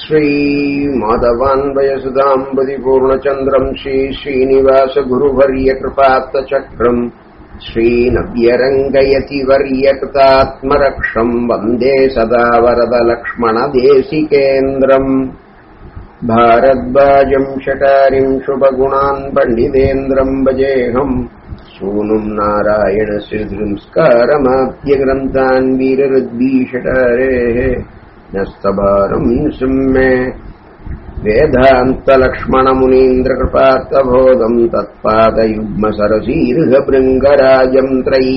श्रीमाधवान्वयसुधाम्बदि पूर्णचन्द्रम् श्रीश्रीनिवासगुरुवर्यकृपात्तचक्रम् श्रीनव्यरङ्गयति वर्यकृतात्मरक्षम् वन्दे सदा वरदलक्ष्मणदेशिकेन्द्रम् भारद्वाजम् शटारिम् शुभगुणान् पण्डितेन्द्रम् भजेऽहम् सूनुम् नारायणश्रीसंस्कारमाद्यग्रन्थान् वीररुद्वीषटारेः नस्तभारम् सिंहे वेदान्तलक्ष्मणमुनीन्द्रकृपात्तबोधम् तत्पादयुग्मसरसीर्घभृङ्गराजम्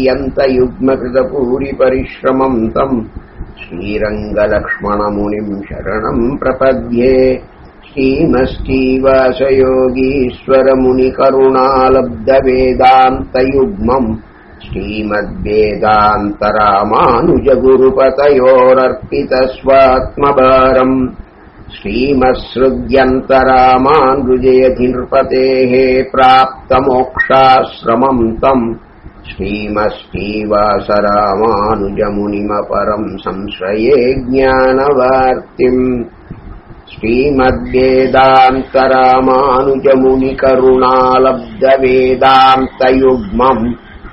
त्रय्यन्तयुग्मकृतपूरिपरिश्रमम् तम् श्रीरङ्गलक्ष्मणमुनिम् शरणम् प्रपद्ये श्रीमश्रीवासयोगीश्वरमुनिकरुणालब्धवेदान्तयुग्मम् श्रीमद्वेदान्तरामानुजगुरुपतयोरर्पितस्वात्मभारम् श्रीमत्सृग्यन्तरामानुजयति नृपतेः प्राप्तमोक्षाश्रमम् तम् श्रीमश्रीवासरामानुजमुनिमपरम् संश्रये ज्ञानवार्तिम् श्रीमद्वेदान्तरामानुजमुनिकरुणालब्धवेदान्तयुग्मम्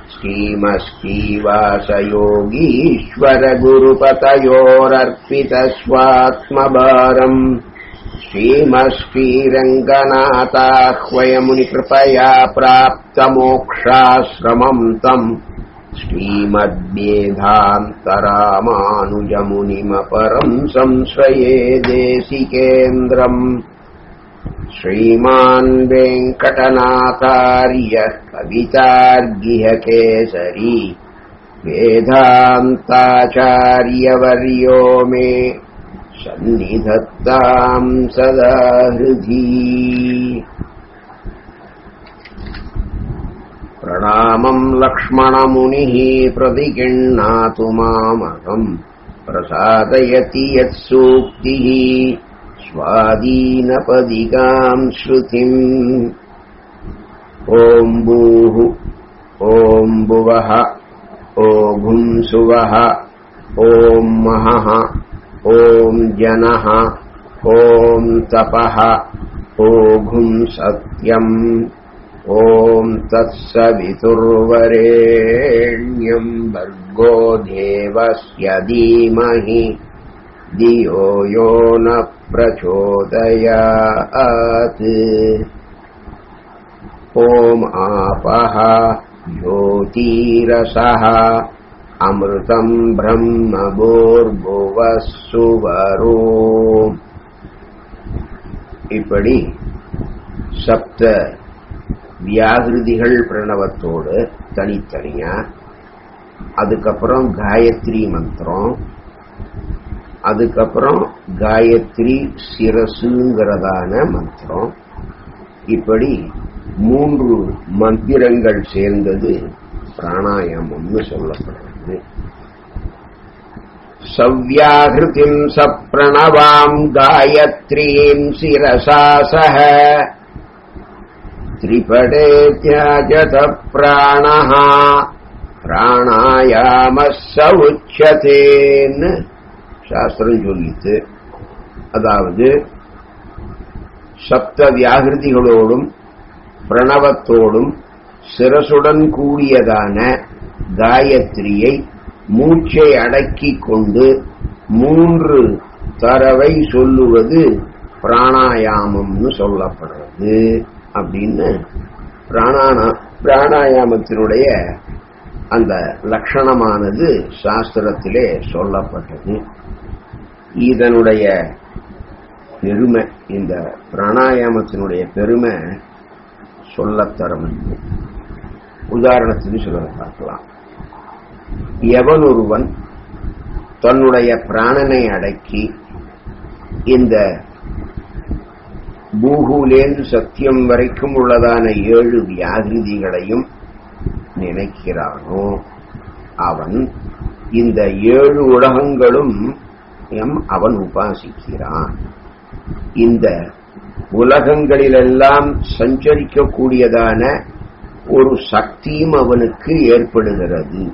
श्रीमश्रीवासयोगीश्वरगुरुपतयोरर्पितस्वात्मभारम् श्रीमश्रीरङ्गनाथाह्वयमुनिकृपया प्राप्तमोक्षाश्रमम् तम् श्रीमद्वेदान्तरामानुजमुनिमपरम् संश्रये देशिकेन्द्रम् श्रीमान् वेङ्कटनाथार्यः कवितार्गिह केसरी वेदान्ताचार्यवर्यो मे सन्निधत्ताम् सदा हृदि प्रणामम् लक्ष्मणमुनिः प्रतिगृह्णातु मामहम् प्रसादयति यत्सूक्तिः स्वादीनपदिकाम् श्रुतिम् ॐ भूः ॐ भुवः ॐ सुवः ॐ महः ॐ जनः ॐ तपः ॐ सत्यम् ॐ तत्सवितुर्वरेण्यम् भर्गो देवस्य धीमहि धियो यो न प्रचोदयात् ॐ आपः ज्योतिरसः अमृतम् ब्रह्म भूर्भुवः सुवरो இப்படி சப்த வியாகிருதிகள் பிரணவத்தோடு தனித்தனியா அதுக்கப்புறம் காயத்ரி மந்திரம் அதுக்கப்புறம் காயத்ரி சிரசுங்கிறதான மந்திரம் இப்படி மூன்று மந்திரங்கள் சேர்ந்தது பிராணாயாமம்னு சொல்லப்படுறது சவ்யாகிருதிம் சப்ரணவாம் காயத்ரீம் சிரசா சக त्रिपटे त्याजत प्राणः பிராணாயாம உச்சதேன்னு சாஸ்திரம் சொல்லித்து அதாவது சப்த வியாகிருதிகளோடும் பிரணவத்தோடும் சிரசுடன் கூடியதான காயத்ரியை மூச்சை அடக்கிக் கொண்டு மூன்று தரவை சொல்லுவது பிராணாயாமம்னு சொல்லப்படுறது அப்படின்னு பிராணானா பிராணாயாமத்தினுடைய அந்த லட்சணமானது சாஸ்திரத்திலே சொல்லப்பட்டது இதனுடைய பெருமை இந்த பிராணாயாமத்தினுடைய பெருமை சொல்லத்தரம் உதாரணத்துக்கு சொல்ல பார்க்கலாம் எவன் ஒருவன் தன்னுடைய பிராணனை அடக்கி இந்த பூகுலேந்து சத்தியம் வரைக்கும் உள்ளதான ஏழு வியாகிருதிகளையும் நினைக்கிறானோ அவன் இந்த ஏழு உலகங்களும் எம் அவன் உபாசிக்கிறான் இந்த உலகங்களிலெல்லாம் சஞ்சரிக்கக்கூடியதான ஒரு சக்தியும் அவனுக்கு ஏற்படுகிறது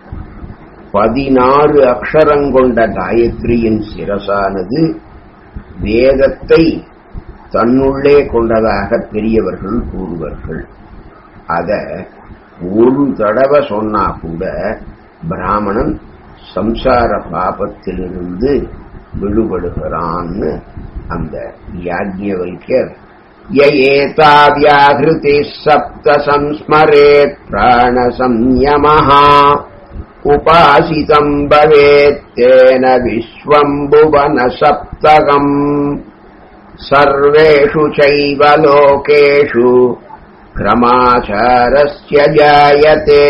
பதினாறு அக்ஷரங்கொண்ட காயத்ரியின் சிரசானது வேதத்தை தன்னுள்ளே கொண்டதாக பெரியவர்கள் கூறுவார்கள் அத ஒரு தடவை சொன்னா கூட பிராமணன் சம்சார பாபத்திலிருந்து விடுபடுகிறான்னு அந்த யாஜ்யவல்யர் யேதா வியாகிருதி சப்த சம்ஸ்மரேத் பிராண சம்யமஹா உபாசிதம் பவேத்தேன விஸ்வம்புவன சப்தகம் सर्वेषु चैव लोकेषु क्रमाचारस्य जायते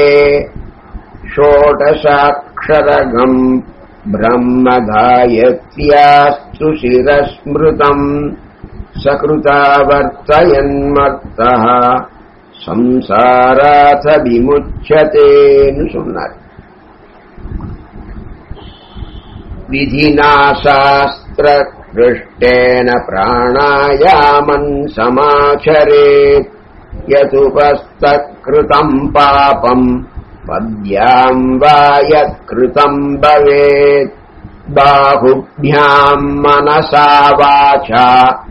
षोडशाक्षरगम् ब्रह्म गायत्र्यास्तु शिरस्मृतम् सकृता वर्तयन्मत्तः संसाराथ विमुच्यतेன்னு சொன்னார் विधिना शास्त्रकृष्टेन प्राणायामन् समाचरेत् यदुपस्तत्कृतम् पापम् पद्याम् वा यत्कृतम् भवेत् बाहुभ्याम् मनसा वाचा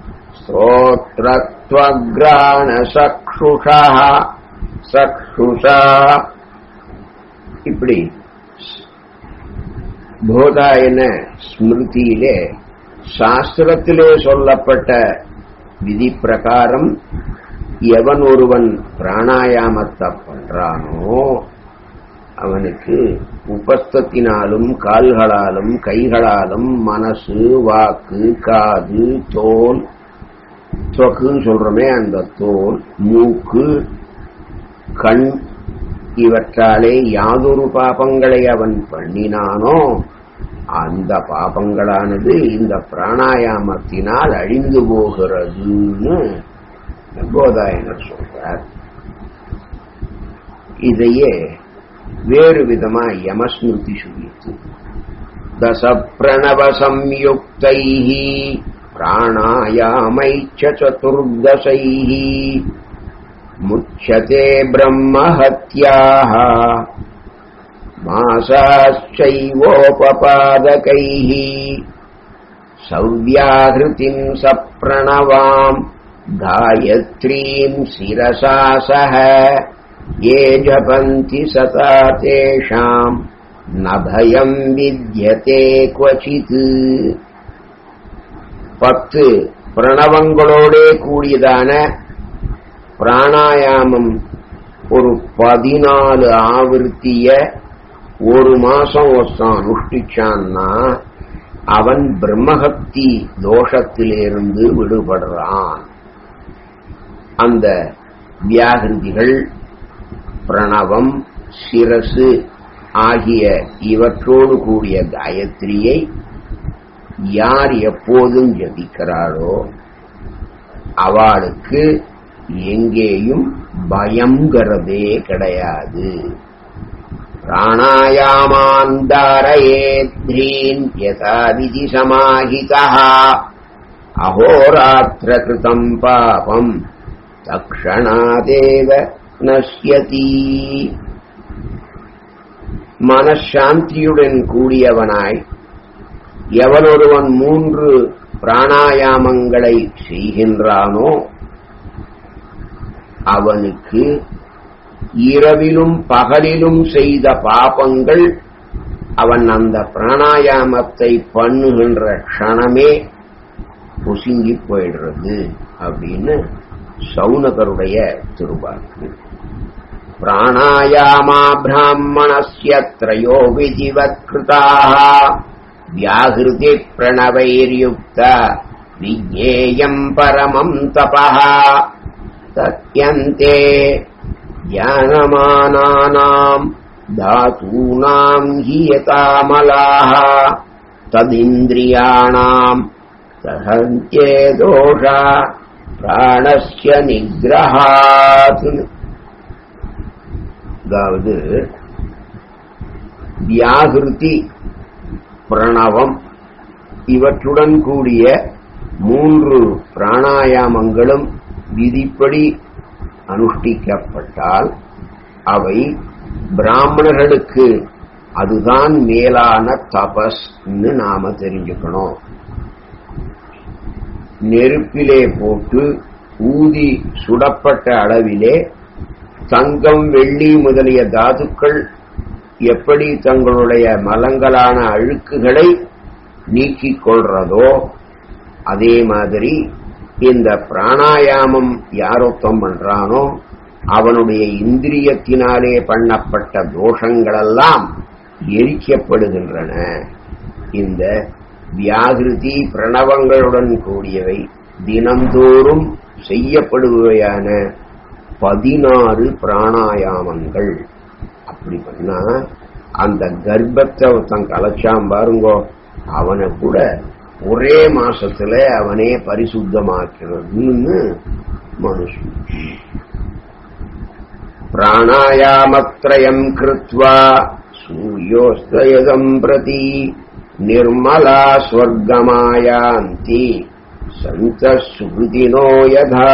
श्रोत्रत्वग्राणचक्षुषः சக்ஷுஷா இப்படி போதாயன ஸ்மிருதியிலே சாஸ்திரத்திலே சொல்லப்பட்ட விதி பிரகாரம் எவன் ஒருவன் பிராணாயாமத்தை பண்றானோ அவனுக்கு உபஸ்தத்தினாலும் கால்களாலும் கைகளாலும் மனசு வாக்கு காது தோல் தொக்குன்னு சொல்றோமே அந்த தோல் மூக்கு கண் இவற்றாலே யாதொரு பாபங்களை அவன் பண்ணினானோ அந்த பாபங்களானது இந்த பிராணாயாமத்தினால் அழிந்து போகிறதுன்னு போதாயனர் சொல்றார் இதையே வேறு விதமா யமஸ்மிருதி சொல்லித்து தச பிரணவ சம்யுக்தை பிராணாயாமைச்ச சதுர்தசைः முச்சதே பிரம்மஹத்யாः मासाश्चैवोपपादकैः सव्याहृतिम् सप्रणवाम् गायत्रीम् शिरसा सह ये जपन्ति सता तेषाम् न भयम् विद्यते क्वचित् பத்து பிரணவங்களோடே கூடியதான பிராணாயாமம் ஒரு பதினாலு ஆவர்த்திய ஒரு மாசம் ஒருத்தன் அனுஷ்டிச்சான்னா அவன் பிரம்மஹத்தி தோஷத்திலிருந்து விடுபடுறான் அந்த வியாகிருதிகள் பிரணவம் சிரசு ஆகிய இவற்றோடு கூடிய காயத்ரியை யார் எப்போதும் ஜபிக்கிறாளோ அவளுக்கு எங்கேயும் பயம்ங்கிறதே கிடையாது प्राणायामान् धारयेद्ध्रीन् यथा विधिसमाहितः अहोरात्रकृतम् पापम् तक्षणादेव நஷ்யதி மனசாந்தியுடன் கூடியவனாய் எவனொருவன் மூன்று பிராணாயாமங்களை செய்கின்றானோ அவனுக்கு இரவிலும் பகலிலும் செய்த பாபங்கள் அவன் அந்த பிராணாயாமத்தை பண்ணுகின்ற க்ஷணமே புசுங்கி போயிடுறது அப்படின்னு சௌனகருடைய திருவாக்கு பிராணாயாமா பிராமணஸ்ய த்ரயோ விதிவத்கிருதாக வியாகிருதி பிரணவைர்யுக்த விஜேயம் பரமம் தபः तत्यन्ते ज्ञानमानानाम् धातूनाम् हि यतामलाः तदिन्द्रियाणाम् सहन्त्ये दोषा பிராணஸ்ய நிகிரகாத் அதாவது வியாகிருதி பிரணவம் இவற்றுடன் கூடிய மூன்று பிராணாயாமங்களும் விதிப்படி அனுஷ்டிக்கப்பட்டால் அவை பிராமணர்களுக்கு அதுதான் மேலான தபஸ்ன்னு நாம தெரிஞ்சுக்கணும் நெருப்பிலே போட்டு ஊதி சுடப்பட்ட அளவிலே தங்கம் வெள்ளி முதலிய தாதுக்கள் எப்படி தங்களுடைய மலங்களான அழுக்குகளை நீக்கிக் கொள்றதோ அதே மாதிரி இந்த பிராணாயாமம் யாரொத்தம் பண்றானோ அவனுடைய இந்திரியத்தினாலே பண்ணப்பட்ட தோஷங்களெல்லாம் எரிக்கப்படுகின்றன இந்த வியாகிருதி பிரணவங்களுடன் கூடியவை தினந்தோறும் செய்யப்படுவையான பதினாறு பிராணாயாமங்கள் அப்படி பண்ணா அந்த கர்ப்பத்தை ஒருத்தன் கலைச்சான் பாருங்கோ அவனை கூட ஒரே மாசத்துல அவனே பரிசுத்தமாக்கிறதுன்னு மனுஷன் பிராணாயாமத்ரயம் கிருத்வா சூரியோஸ்தயதம் பிரதி நிர்மலா ஸ்வர்கமாயாந்தி சந்த சுகிருதினோ யதா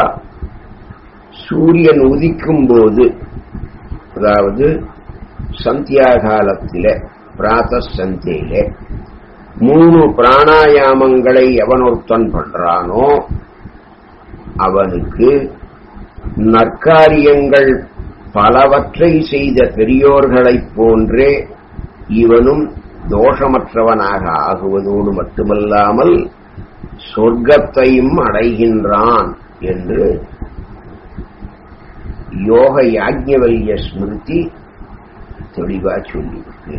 சூரியன் உதிக்கும் போது அதாவது சந்தியா காலத்திலே பிராத்த சந்தியிலே மூணு பிராணாயாமங்களை எவனொருத்தன் பண்றானோ அவனுக்கு நற்காரியங்கள் பலவற்றை செய்த பெரியோர்களைப் போன்றே இவனும் தோஷமற்றவனாக ஆகுவதோடு மட்டுமல்லாமல் சொர்க்கத்தையும் அடைகின்றான் என்று யோக யாஜ்ஞவல்ய ஸ்மிருதி தெளிவா சொல்லியிருக்கு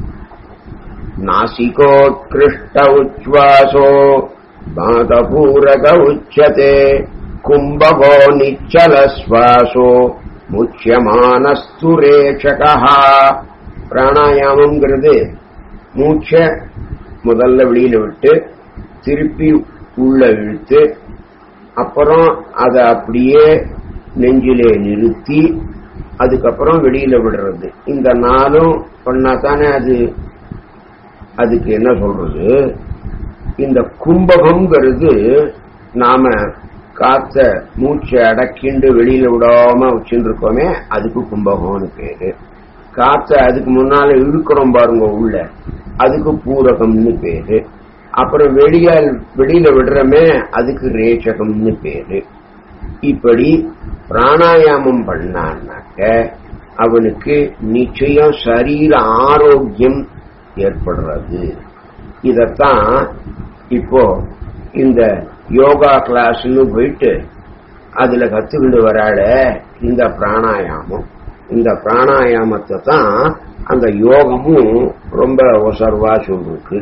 நாசிகோத்கிருஷ்ட உச்வாசோ பாதபூரக உச்சதே கும்பகோ நிச்சலஸ்வாசோ முக்கியமானஸ்துரேச்சகா பிராணாயாமங்கிறது மூச்ச முதல்ல வெளியில விட்டு திருப்பி உள்ள இழுத்து அப்புறம் அதை அப்படியே நெஞ்சிலே நிறுத்தி அதுக்கப்புறம் வெளியில விடுறது இந்த நாளும் பண்ணா தானே அது அதுக்கு என்ன சொல்றது இந்த கும்பகம்ங்கிறது நாம காத்த மூச்சை அடக்கிண்டு வெளியில விடாம வச்சுட்டு இருக்கோமே அதுக்கு கும்பகம்னு பேரு காத்த அதுக்கு முன்னால இழுக்கிறோம் பாருங்க உள்ள அதுக்கு பூரகம்னு பேரு அப்புறம் வெளிய வெளியில விடுறோமே அதுக்கு ரேச்சகம்னு பேரு இப்படி பிராணாயாமம் பண்ணான்னாக்க அவனுக்கு நிச்சயம் சரீர ஆரோக்கியம் ஏற்படுறது இதத்தான் இப்போ இந்த யோகா கிளாஸ்னு போயிட்டு அதுல கத்துக்கிட்டு வராட இந்த பிராணாயாமம் இந்த பிராணாயாமத்தை தான் அந்த யோகமும் ரொம்ப ஒசர்வா சொல்லிருக்கு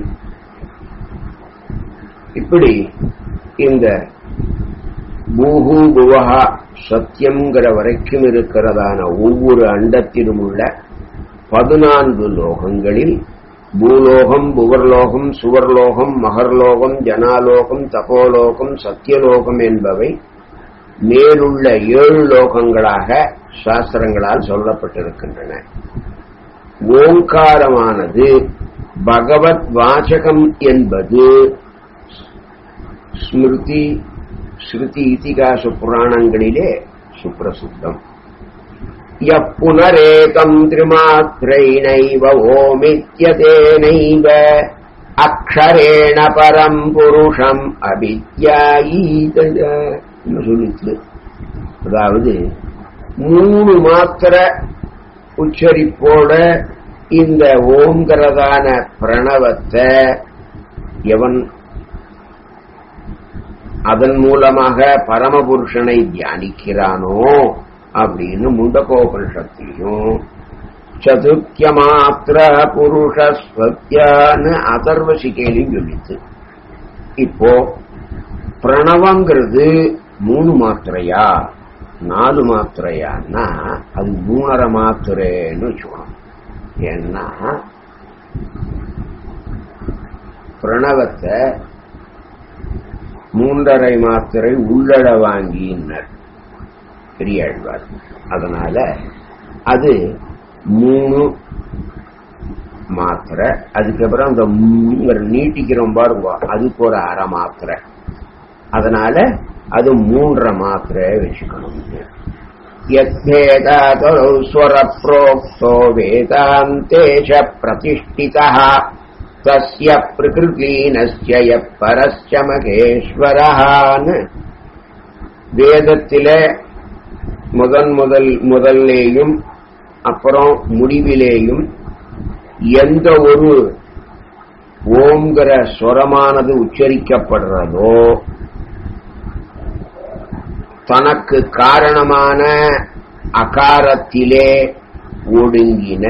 இப்படி இந்த பூஹு புவஹா சத்தியம்ங்கிற வரைக்கும் இருக்கிறதான ஒவ்வொரு அண்டத்திலும் உள்ள பதினான்கு லோகங்களில் பூலோகம் புவர்லோகம் சுவர்லோகம் மகர்லோகம் ஜனாலோகம் தபோலோகம் சத்தியலோகம் என்பவை மேலுள்ள ஏழு லோகங்களாக சாஸ்திரங்களால் சொல்லப்பட்டிருக்கின்றன ஓங்காரமானது பகவத் வாசகம் என்பது ஸ்மிருதி ஸ்ருதி இதிகாச புராணங்களிலே சுப்பிரசித்தம் யப்புனரேகம் திரிமாத்திரைனைவ ஓமித்யதேனைவ அக்ஷரேண பரம் புருஷம் அபித்யாயீதய சொல்லிச்சு அதாவது மூணு மாத்திர உச்சரிப்போட இந்த ஓங்கிறதான பிரணவத்தை எவன் அதன் மூலமாக பரமபுருஷனை தியானிக்கிறானோ அப்படின்னு முண்டகோபனிஷத்திலையும் சதுர்த்திய மாத்திர புருஷஸ்வத்தியான்னு அதர்வசிக்கையிலையும் சொல்லிச்சு இப்போ பிரணவங்கிறது மூணு மாத்திரையா நாலு மாத்திரையான்னா அது மூணரை மாத்திரைன்னு வச்சுக்கணும் ஏன்னா பிரணவத்தை மூன்றரை மாத்திரை உள்ளட வாங்கினார் பெரியாழ்வார் அதனால அது மூணு மாத்திரை அதுக்கப்புறம் அந்த மூங்கிற நீட்டிக்கிறோம் பாருங்க அதுக்கு ஒரு அரை மாத்திரை அதனால அது மூன்றரை மாத்திரை வச்சுக்கணும் யத்வேதாதொரு ஸ்வர புரோக்தோ வேதாந்தேஷ பிரதிஷ்டிதா தஸ்ய பிரகிருதீனஸ்ய யப் பரஸ்ய மகேஸ்வரஹான்னு வேதத்தில முதன் முதல் முதல்லேயும் அப்புறம் முடிவிலேயும் எந்த ஒரு ஓங்கிற ஸ்வரமானது உச்சரிக்கப்படுறதோ தனக்கு காரணமான அகாரத்திலே ஒடுங்கின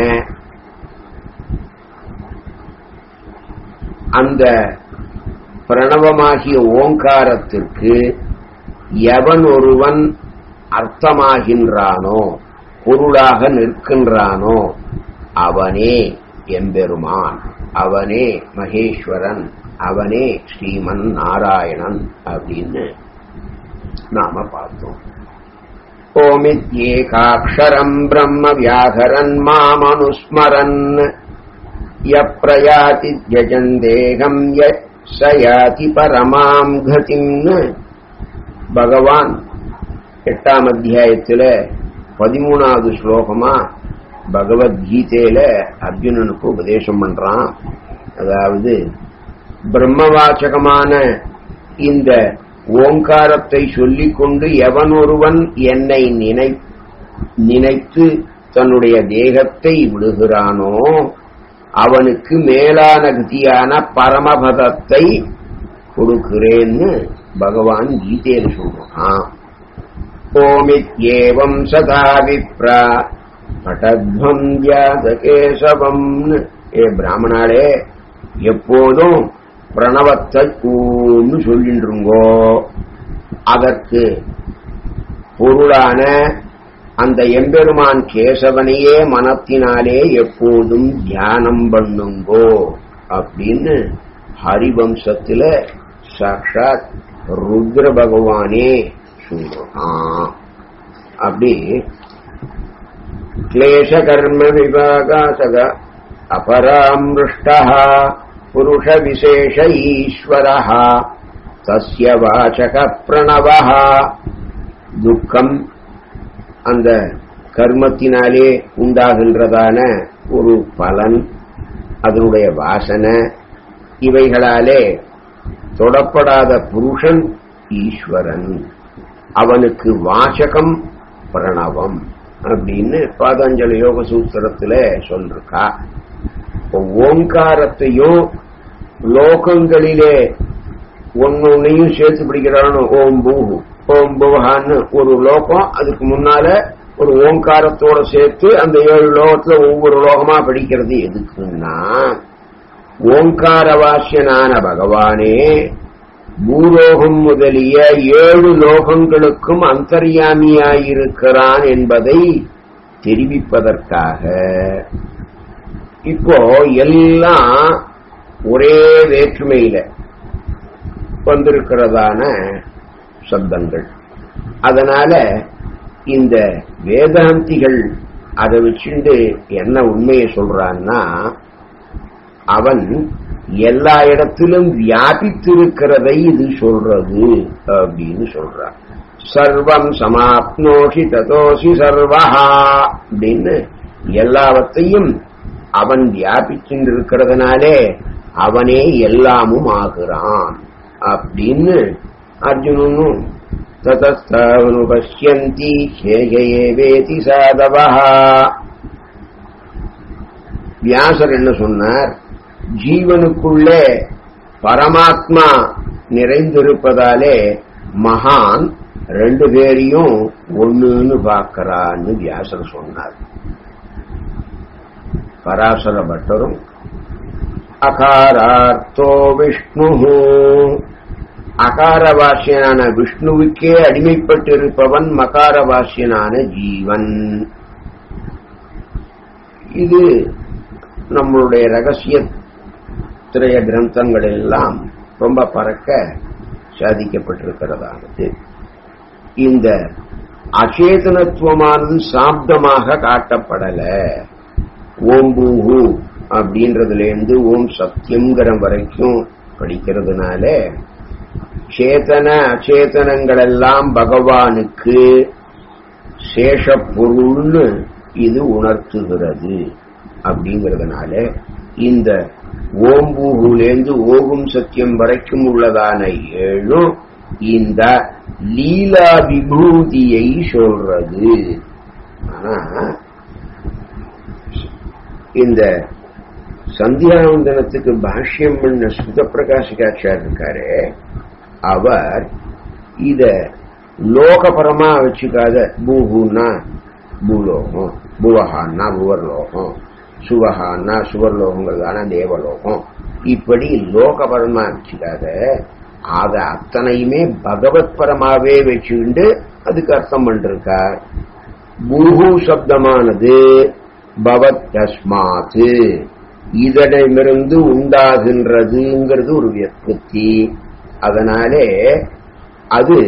அந்த பிரணவமாகிய ஓங்காரத்திற்கு எவன் ஒருவன் அர்த்தமாகின்றானோ பொருளாக நிற்கின்றானோ அவனே எம்பெருமான் அவனே மகேஸ்வரன் அவனே ஸ்ரீமன் நாராயணன் அப்படின்னு நாம பார்த்தோம் ஓமித்யேகாட்சரம் பிரம்ம வியாகரன் மாமனுஸ்மரன் யப்ரயாதி ஜஜந்தேகம் யயாதி பரமாம் கதிம்னு பகவான் எட்டாம் அத்தியாயத்துல பதிமூணாவது ஸ்லோகமா பகவத்கீதையில அர்ஜுனனுக்கு உபதேசம் பண்றான் அதாவது பிரம்மவாச்சகமான இந்த ஓங்காரத்தை சொல்லிக்கொண்டு எவன் ஒருவன் என்னை நினை நினைத்து தன்னுடைய தேகத்தை விடுகிறானோ அவனுக்கு மேலான கதியான பரமபதத்தை கொடுக்கிறேன்னு பகவான் கீதையில் சொல்றான் ஓமித்யேவம் சதா விப்ரா பட்டத்வம் வியாசகேசவம்னு ஏ பிராமணாளே எப்போதும் பிரணவத்தை கூன்னு சொல்லின்றுங்கோ அதற்கு பொருளான அந்த எம்பெருமான் கேசவனையே மனத்தினாலே எப்போதும் தியானம் பண்ணுங்கோ அப்படின்னு ஹரிவம்சத்துல சாட்சாத் ருத்ர பகவானே சொல்றான் அப்படி क्लेशकर्म विभागासग अपरामृष्टः पुरुषविशेष ईश्वरः तस्य वाचक प्रणवः துக்கம் அந்த கர்மத்தினாலே உண்டாகின்றதான ஒரு பலன் அதனுடைய வாசனை இவைகளாலே தொடப்படாத புருஷன் ஈஸ்வரன் அவனுக்கு வாசகம் பிரணவம் அப்படின்னு பாதாஞ்சலி யோக சூத்திரத்துல சொல்லிருக்கா ஓங்காரத்தையும் லோகங்களிலே ஒன்னொன்னையும் சேர்த்து பிடிக்கிறான்னு ஓம் பூ ஓம் புவஹான்னு ஒரு லோகம் அதுக்கு முன்னால ஒரு ஓங்காரத்தோட சேர்த்து அந்த ஏழு லோகத்துல ஒவ்வொரு லோகமா படிக்கிறது எதுக்குன்னா ஓங்கார வாசியனான பகவானே பூலோகம் முதலிய ஏழு லோகங்களுக்கும் அந்தர்யாமியாயிருக்கிறான் என்பதை தெரிவிப்பதற்காக இப்போ எல்லாம் ஒரே வேற்றுமையில வந்திருக்கிறதான சப்தங்கள் அதனால இந்த வேதாந்திகள் அதை வச்சுண்டு என்ன உண்மையை சொல்றான்னா அவன் எல்லா இடத்திலும் வியாபித்திருக்கிறதை இது சொல்றது அப்படின்னு சொல்றான் சர்வம் சமாப்னோஷி ததோசி சர்வஹா அப்படின்னு எல்லாவற்றையும் அவன் வியாபிச்சுருக்கிறதுனாலே அவனே எல்லாமும் ஆகிறான் அப்படின்னு அர்ஜுனனும் ததஸ்தாவனு பசியந்தி ஹேகேவேதி சாதவா வியாசர் என்ன சொன்னார் ஜீவனுக்குள்ளே பரமாத்மா நிறைந்திருப்பதாலே மகான் ரெண்டு பேரையும் ஒண்ணுன்னு பார்க்கறான்னு வியாசர் சொன்னார் பராசர பட்டரும் அகாரார்த்தோ விஷ்ணு அகாரவாசியனான விஷ்ணுவுக்கே அடிமைப்பட்டிருப்பவன் மகாரவாசியனான ஜீவன் இது நம்மளுடைய ரகசிய திரைய கிரந்தங்கள் எல்லாம் ரொம்ப பறக்க சாதிக்கப்பட்டிருக்கிறதானது இந்த அச்சேதனத்துவமானது சாப்தமாக காட்டப்படல ஓம் பூஹு அப்படின்றதுல இருந்து ஓம் சத்தியங்கிற வரைக்கும் படிக்கிறதுனால சேதன அச்சேதனங்கள் எல்லாம் பகவானுக்கு சேஷ பொருள்னு இது உணர்த்துகிறது அப்படிங்கிறதுனால இந்த ஓம்பூகுலேந்து ஓகும் சத்தியம் வரைக்கும் உள்ளதான ஏழும் இந்த லீலா விபூதியை சொல்றது ஆனா இந்த சந்தியாவந்தனத்துக்கு பாஷ்யம் பண்ண சுத பிரகாசிகாச்சார் இருக்காரு அவர் இத லோகபரமா வச்சுக்காத பூஹுன்னா பூலோகம் புவஹான்னா புவர்லோகம் சுவஹான்னா சுவர்லோகங்கிறதான தேவலோகம் இப்படி லோகபரமா வச்சுக்காத அத அத்தனையுமே பகவத் பரமாவே வச்சுக்கிண்டு அதுக்கு அர்த்தம் பண்ணிருக்கார் பூஹு சப்தமானது பவத் தஸ்மாத்து இதனிடமிருந்து உண்டாகின்றதுங்கிறது ஒரு வியற்பத்தி அதனாலே அது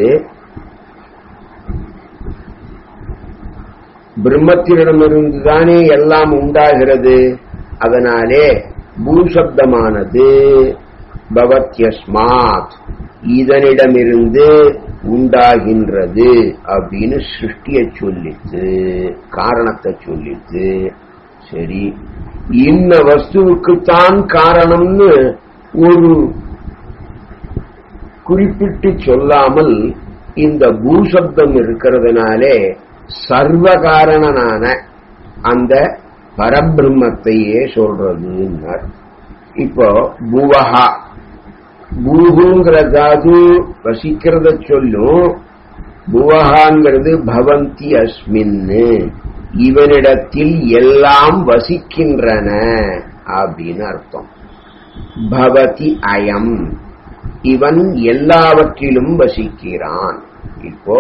பிரம்மத்தினிடமிருந்து தானே எல்லாம் உண்டாகிறது அதனாலே பூசப்தமானது பவத்யஸ்மாத் இதனிடமிருந்து உண்டாகின்றது அப்படின்னு சிருஷ்டிய சொல்லித்து காரணத்தை சொல்லித்து சரி இந்த வஸ்துவுக்குத்தான் காரணம்னு ஒரு குறிப்பிட்டு சொல்லாமல் இந்த பூசப்தம் இருக்கிறதுனாலே சர்வகாரணனான அந்த பரபிரம்மத்தையே சொல்றதுன்னார் இப்போ புவஹா பூஹுங்கிற தாது வசிக்கிறத சொல்லும் புவஹாங்கிறது பவந்தி அஸ்மின்னு இவனிடத்தில் எல்லாம் வசிக்கின்றன அப்படின்னு அர்த்தம் பவதி அயம் இவன் எல்லாவற்றிலும் வசிக்கிறான் இப்போ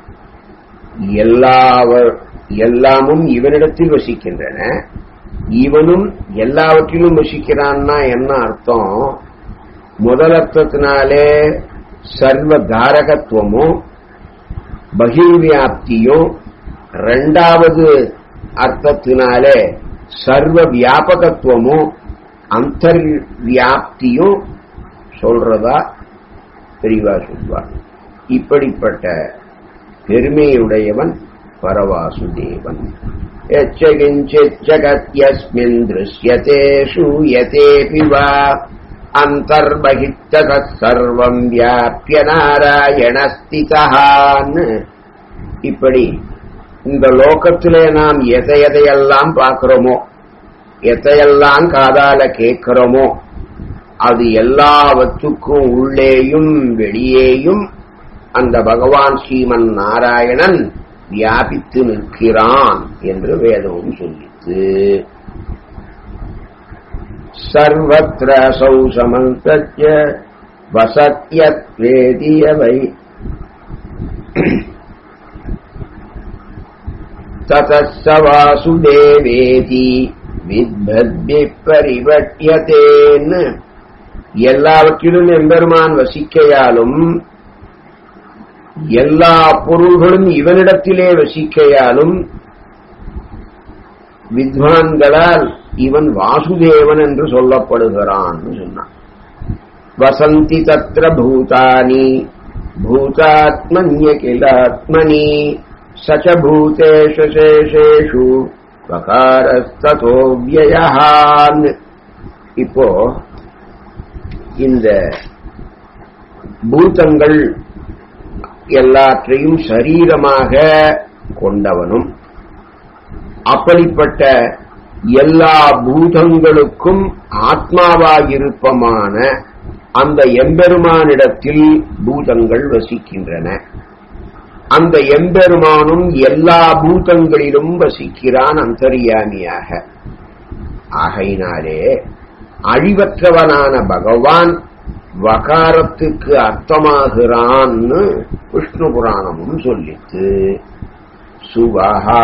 எல்லாவர் எல்லாமும் இவனிடத்தில் வசிக்கின்றன இவனும் எல்லாவற்றிலும் வசிக்கிறான்னா என்ன அர்த்தம் முதல் அர்த்தத்தினாலே சர்வ தாரகத்துவமும் பகிர்வியாப்தியும் ரெண்டாவது அர்த்தத்தினாலே சர்வ வியாபகத்துவமும் அந்தர்வியாப்தியும் சொல்றதா தெரியவா சொல்வா இப்படிப்பட்ட பெருமையுடையவன் பரவாசுதேவன் எச்சகிஞ்சித் ஜகத்யஸ்மின் திருஷ்யதே சூயதேபி வா அந்தர்பகித்தக சர்வம் வியாபிய நாராயணஸ்திதான்னு இப்படி இந்த லோகத்திலே நாம் எதை எதையெல்லாம் பார்க்கிறோமோ எதையெல்லாம் காதால கேட்கிறோமோ அது எல்லாவற்றுக்கும் உள்ளேயும் வெளியேயும் அந்த பகவான் ஸ்ரீமன் நாராயணன் வியாபித்து நிற்கிறான் என்று வேதமும் சொல்லித்து சர்வத்திர சௌ சமந்தத்ய வசத்யத்வேதியவை ததஸ்ஸ வாசுதேவேதி வித்பத்பி பரிவட்டியதேன்னு எல்லாவற்றிலும் எம்பெருமான் வசிக்கையாலும் எல்லா பொருள்களும் இவனிடத்திலே வசிக்கையாலும் வித்வான்களால் இவன் வாசுதேவன் என்று சொல்லப்படுகிறான் சொன்னான் வசந்தி தத்திர பூதானி பூதாத்மன்ய கிலாத்மனி சச்ச பூதேஷு சேஷேஷு வகாரஸ்தோ வியயான் இப்போ இந்த பூதங்கள் எல்லாற்றையும் சரீரமாக கொண்டவனும் அப்படிப்பட்ட எல்லா பூதங்களுக்கும் ஆத்மாவாகிருப்பமான அந்த எம்பெருமானிடத்தில் பூதங்கள் வசிக்கின்றன அந்த எம்பெருமானும் எல்லா பூதங்களிலும் வசிக்கிறான் அந்தரியாமியாக ஆகையினாலே அழிவற்றவனான பகவான் வகாரத்துக்கு அர்த்தமாகிறான்னு விஷ்ணு புராணமும் சொல்லித்து சுவஹா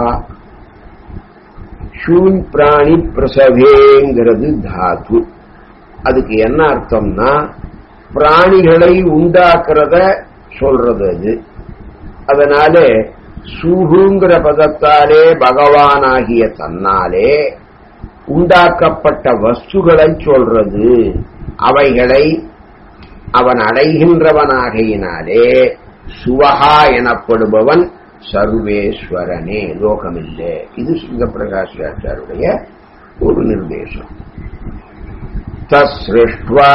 ஷூன் பிராணி பிரசவேங்கிறது தாத்து அதுக்கு என்ன அர்த்தம்னா பிராணிகளை உண்டாக்குறத சொல்றது அது அதனால சூகுங்கிற பதத்தாலே பகவானாகிய தன்னாலே உண்டாக்கப்பட்ட வஸ்துகளை சொல்றது அவைகளை அவன் அடைகின்றவனாகையினாலே சுவஹா எனப்படுபவன் சர்வேஸ்வரனே லோகமில்லை இது சுந்த பிரகாஷாச்சாருடைய ஒரு நிர்தேசம் தஸ்ருஷ்டுவா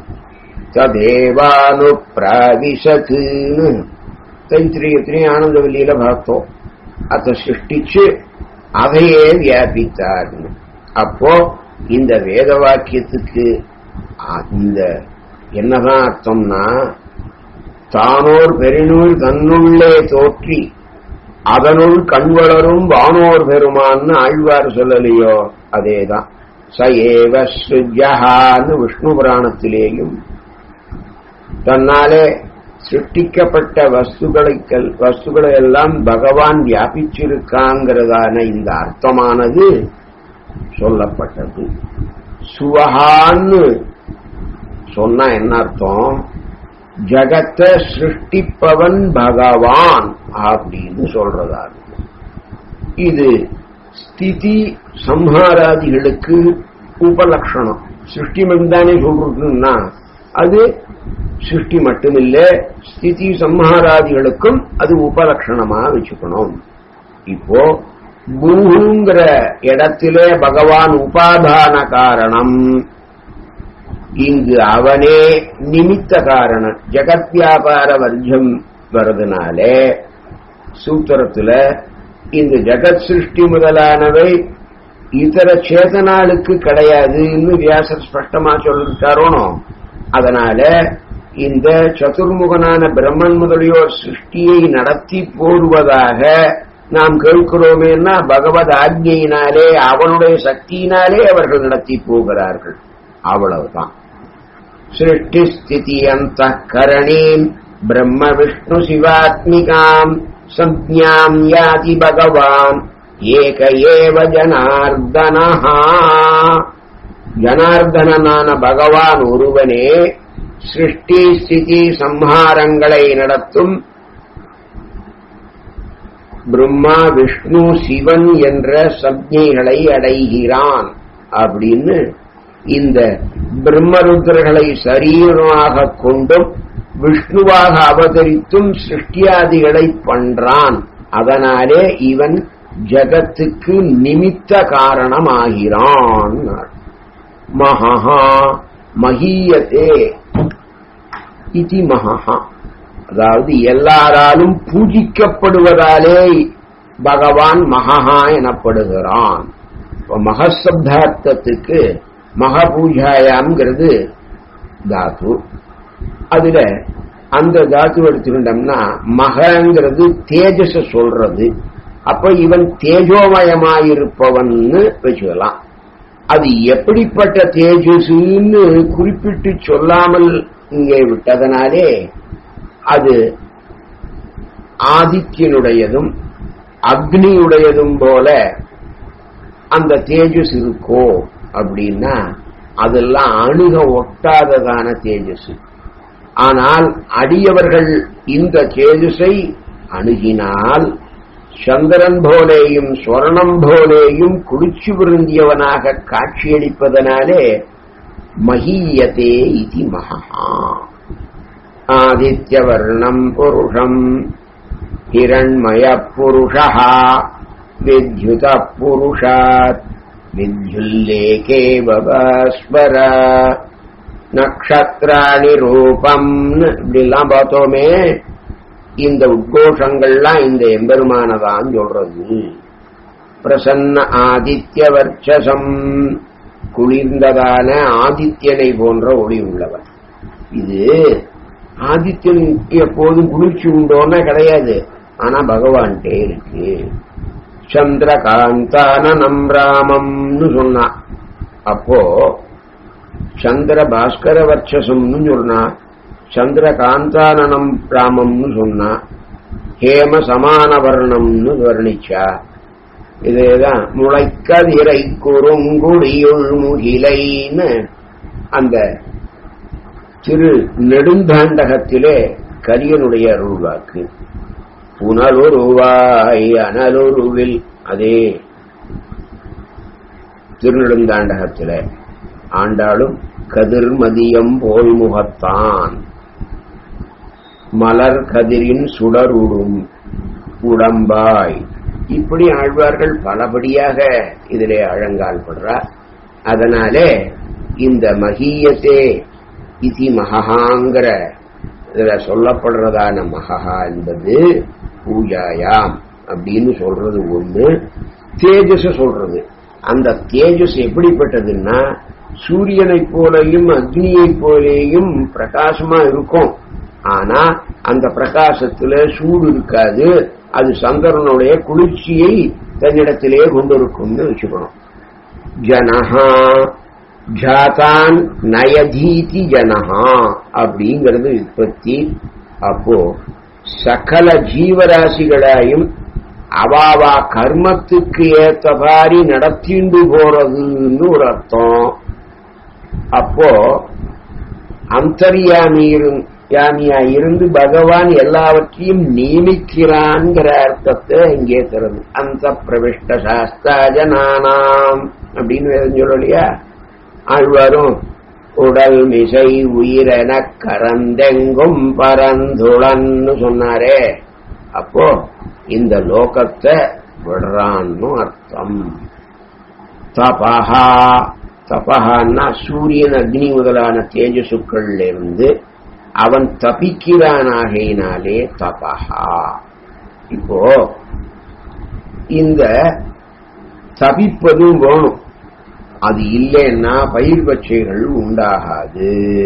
ததேவானுப்பிராவிசத்துன்னு தைத்திரியத்திலையும் ஆனந்தவல்லியில பார்த்தோம் அதை சிருஷ்டிச்சு அதையே வியாபித்தார்னு அப்போ இந்த வேத வாக்கியத்துக்கு அ- இந்த என்னதான் அர்த்தம்னா தானோர் பெருநூல் தன்னுள்ளே தோற்றி அதனுள் கண்வளரும் வானோர் பெருமான்னு ஆழ்வார் சொல்லலையோ அதேதான் ச ஏவ ஸ்ருஜஹான்னு விஷ்ணு புராணத்திலேயும் தன்னாலே சிருஷ்டிக்கப்பட்ட வஸ்துகளை வஸ்துக்களை எல்லாம் பகவான் வியாபிச்சிருக்காங்கிறதான இந்த அர்த்தமானது சொல்லப்பட்டது சுவஹான்னு சொன்னா என்ன அர்த்தம் ஜகத்தை சிருஷ்டிப்பவன் பகவான் அப்படின்னு சொல்றதா இருக்கு. இது ஸ்திதி சம்ஹாராதிகளுக்கு உபலட்சணம் சிருஷ்டி மட்டும்தானே சொல்றதுன்னா அது சிருஷ்டி மட்டுமில்ல ஸ்திதி சம்ஹாராதிகளுக்கும் அது உபலட்சணமா வச்சுக்கணும் இப்போ பூங்கிற இடத்திலே பகவான் உபாதான காரணம் இங்கு அவனே நிமித்த காரணம் ஜெகத் வியாபார வர்ஜம் வர்றதுனாலே சூத்திரத்துல இந்த ஜெகத் சிருஷ்டி முதலானவை இதர சேதனாளுக்கு கிடையாதுன்னு வியாசர் ஸ்பஷ்டமா சொல்லிருக்காரோனோ அதனால இந்த சதுர்முகனான பிரம்மன் முதலியோர் சிருஷ்டியை நடத்தி போடுவதாக நாம் கேட்கிறோமேன்னா பகவத் ஆக்ஞையினாலே அவனுடைய சக்தியினாலே அவர்கள் நடத்தி போகிறார்கள் அவ்வளவுதான் सृष्टिस्थितियन्तःकरणीम् ब्रह्म विष्णु शिवात्मिकाम् संज्ञाम् याति भगवान् एक एव ஜனார்தனः ஜனார்தனனான பகவான் ஒருவனே சிருஷ்டி ஸ்திதி சம்ஹாரங்களை நடத்தும் பிரம்மா விஷ்ணு சிவன் என்ற சப்ஞைகளை அடைகிறான் அப்படின்னு இந்த பிரம்மருத்ரர்களை சரீரமாக கொண்டும் விஷ்ணுவாக அவதரித்தும் சிருஷ்டியாதிகளை பண்றான் அதனாலே இவன் ஜகத்துக்கு நிமித்த காரணமாகிறான் மகா மகியத்தே இது மகா அதாவது எல்லாராலும் பூஜிக்கப்படுவதாலே பகவான் மகா எனப்படுகிறான் இப்ப மகசப்தார்த்தத்துக்கு மகபூஜாயாம்ங்கிறது தாத்து அதுல அந்த தாத்து எடுத்துக்கிட்டோம்னா மகங்கிறது தேஜஸ சொல்றது அப்ப இவன் தேஜோமயமாயிருப்பவன்னு வச்சுக்கலாம் அது எப்படிப்பட்ட தேஜஸ்ன்னு குறிப்பிட்டு சொல்லாமல் இங்கே விட்டதனாலே அது ஆதித்யனுடையதும் அக்னியுடையதும் போல அந்த தேஜஸ் இருக்கோ அப்படின்னா அதெல்லாம் அணுக ஒட்டாததான தேஜஸ் ஆனால் அடியவர்கள் இந்த தேஜஸை அணுகினால் சந்திரன் போலேயும் ஸ்வர்ணம் போலேயும் குளிச்சு விருந்தியவனாக காட்சியளிப்பதனாலே மகீயதே இது மகா ஆதித்யவர்ணம் புருஷம் ஹிரண்மய புருஷா வித்யுத புருஷாத் வித்யுல்லேகே பவஸ்வர நக்ஷத்ராணி ரூபம்னு இப்படிலாம் பார்த்தோமே இந்த உத்கோஷங்கள்லாம் இந்த எம்பெருமானதான் சொல்றது பிரசன்ன ஆதித்ய வர்ச்சசம் குளிர்ந்ததான ஆதித்யனை போன்ற ஒளி உள்ளவர் இது ஆதித்யன் எப்போதும் குளிர்ச்சி உண்டோன்னா கிடையாது ஆனா பகவான்கிட்டே இருக்கு சந்திரகாந்தானனம் ராமம்னு சொன்னா அப்போ சந்திர பாஸ்கர வர்ச்சசம்னு சொன்னா சந்திரகாந்தானனம் ராமம்னு சொன்னா ஹேம சமான வர்ணம்னு வர்ணிச்சா இதேதான் முளைக்கதிரை குறுங்குடியுள் முகிலைன்னு அந்த திரு நெடுந்தாண்டகத்திலே கரியனுடைய அருள்வாக்கு புனலுருவாய் அனலுருவில் அதே திருநெடுந்தாண்டகத்திலே ஆண்டாளும் கதிர்மதியம் போல் முகத்தான் மலர் கதிரின் சுடருடும் உடம்பாய் இப்படி ஆழ்வார்கள் பலபடியாக இதிலே அழங்கால் படுறார் அதனாலே இந்த மகியத்தே இதி மகஹாங்கிற இதுல சொல்லப்படுறதான மகஹா என்பது பூஜாயாம் அப்படின்னு சொல்றது ஒண்ணு தேஜஸ் சொல்றது அந்த தேஜஸ் எப்படிப்பட்டதுன்னா சூரியனைப் போலையும் அக்னியைப் போலேயும் பிரகாசமா இருக்கும் ஆனா அந்த பிரகாசத்துல சூடு இருக்காது அது சந்திரனுடைய குளிர்ச்சியை தன்னிடத்திலே கொண்டிருக்கும்னு வச்சுக்கணும் ஜனஹா ஜாதான் நயதீதி ஜனஹா அப்படிங்கிறது உற்பத்தி அப்போ சகல ஜீவராசிகளையும் அவாவா கர்மத்துக்கு ஏத்தபாரி நடத்திண்டு போறதுன்னு ஒரு அர்த்தம் அப்போ அந்தர்யாமி இரு- யாமியா இருந்து பகவான் எல்லாவற்றையும் நியமிக்கிறான்ங்கிற அர்த்தத்தை இங்கே தருது அந்த பிரவிஷ்ட சாஸ்தாஜனானாம் அப்படின்னு வேதம் சொல்லும் இல்லையா ஆழ்வாரும் உடல் மிசை உயிரென கரந்தெங்கும் பரந்துளன்னு சொன்னாரே அப்போ இந்த லோகத்தை விடுறான்னு அர்த்தம் தபஹா தபஹான்னா சூரியன் அக்னி முதலான தேஜசுக்கள்ல இருந்து அவன் தபிக்கிறானாகையினாலே தபஹா இப்போ இந்த தபிப்பதும் வேணும் அது இல்லைன்னா பயிர் பச்சைகள் உண்டாகாது